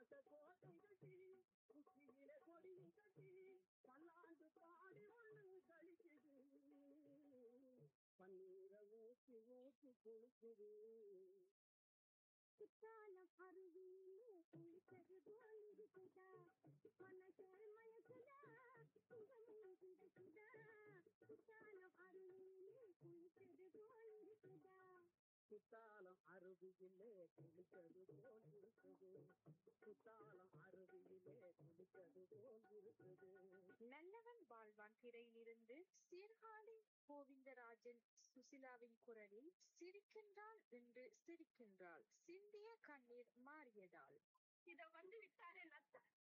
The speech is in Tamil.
கோட்டை கட்டி குச்சியில கொடியும் கட்டி பல்லாண்டு பாடி ஒண்ணு கழிக்குது பன்னீரை ஊற்றி ஊற்றி குளிக்குது குற்றாலம் அருவியிலே குளித்தது போல் இருக்குதா மனசே மயக்குதா சுகமும் கிடைக்குதா குற்றாலம் அருவியிலே குளித்தது போல் இருக்குதா குத்தாலம் அருவியிலே குளித்தது போல் இருக்குது குத்தாலம் அருவியிலே குளித்தது போல் இருக்குது நல்லவன் வாழ்வான் திரையிலிருந்து சீர்காழி கோவிந்தராஜன் சுசிலாவின் குரலில் சிரிக்கின்றாள் என்று சிரிக்கின்றாள் சிந்திய கண்ணீர் மாறியதால் இத வந்து விட்டாரே லத்தா